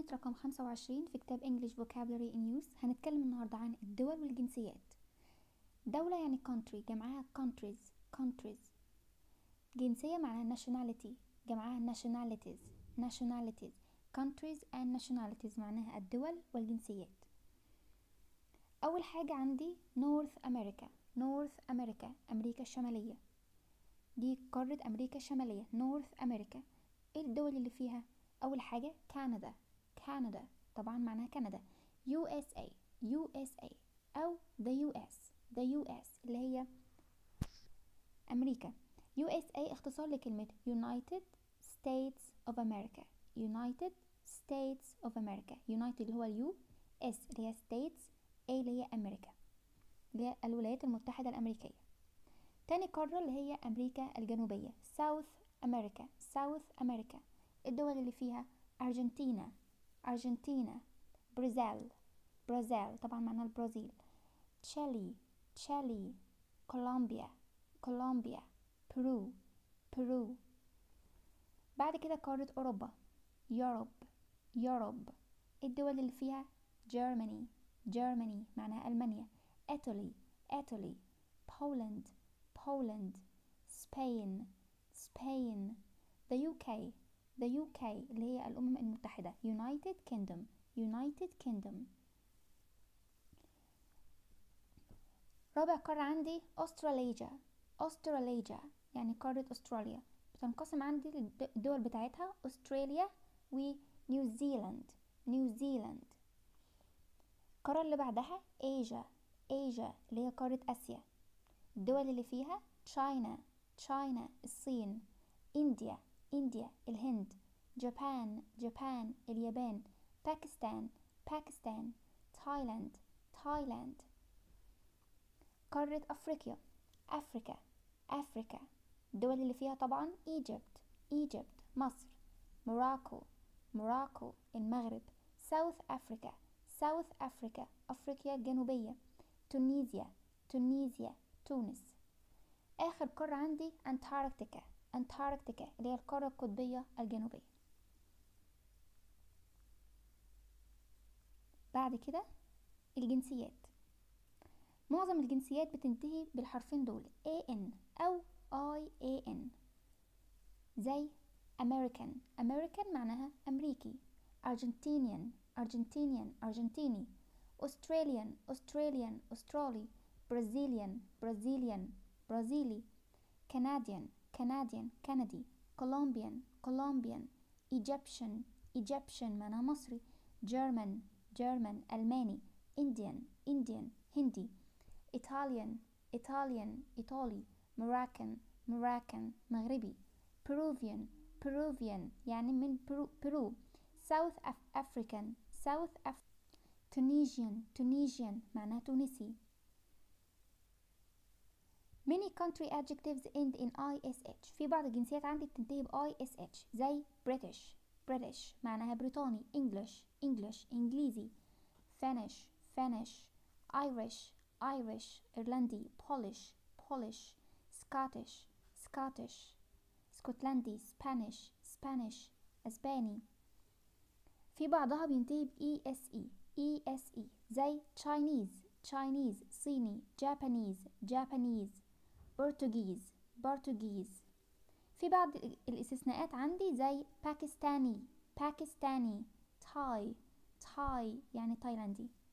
يونت رقم 25 في كتاب English Vocabulary in Use هنتكلم النهاردة عن الدول والجنسيات دولة يعني country جمعها countries countries جنسية معناها nationality جمعها nationalities nationalities countries and nationalities معناها الدول والجنسيات أول حاجة عندي North America North America أمريكا الشمالية دي قارة أمريكا الشمالية North America ايه الدول اللي فيها أول حاجة كندا كندا طبعا معناها كندا USA USA أو the US the US اللي هي أمريكا USA اختصار لكلمة United States of America United States of America United اللي هو اليو S اللي هي States A اللي هي أمريكا اللي هي الولايات المتحدة الأمريكية تاني قارة اللي هي أمريكا الجنوبية South America South America الدول اللي فيها أرجنتينا أرجنتينا برازيل برازيل طبعا معناها البرازيل تشيلي تشيلي كولومبيا كولومبيا برو برو بعد كده قارة أوروبا يوروب يوروب الدول اللي فيها جيرماني جيرماني معناها ألمانيا إيطالي إيطالي بولند بولند سبين سبين the UK the UK اللي هي الأمم المتحدة United Kingdom United Kingdom رابع قارة عندي أستراليا أستراليا يعني قارة أستراليا بتنقسم عندي الدول بتاعتها أستراليا ونيوزيلاند نيوزيلاند القارة اللي بعدها ايجا ايجا اللي هي قارة آسيا الدول اللي فيها تشاينا تشاينا الصين إنديا إنديا الهند جابان جابان اليابان باكستان باكستان تايلاند تايلاند قارة أفريقيا أفريكا أفريكا الدول اللي فيها طبعا إيجيبت إيجيبت مصر موراكو موراكو المغرب ساوث أفريكا ساوث أفريكا أفريقيا الجنوبية تونيزيا تونيزيا تونس آخر قارة عندي أنتاركتيكا أنتاركتيكا اللي هي القارة القطبية الجنوبية بعد كده الجنسيات معظم الجنسيات بتنتهي بالحرفين دول AN أو IAN زي American American معناها أمريكي Argentinian Argentinian أرجنتيني Australian Australian أسترالي Brazilian Brazilian برازيلي Canadian Canadian كندي Colombian Colombian Egyptian Egyptian معناها مصري German German ألماني Indian Indian هندي Italian Italian إيطالي Moroccan Moroccan مغربي Peruvian Peruvian يعني من برو, برو. South Af African South Af Tunisian Tunisian معناها تونسي Many country adjectives end in ISH في بعض الجنسيات عندي بتنتهي ب ISH زي British British معناها بريطاني English English إنجليزي Finnish Finnish Irish Irish إيرلندي Polish Polish Scottish Scottish اسكتلندي Spanish Spanish أسباني في بعضها بينتهي ب ESE ESE زي Chinese Chinese صيني Japanese Japanese برتغيز برتغيز في بعض الاستثناءات عندي زي باكستاني باكستاني تاي تاي يعني تايلاندي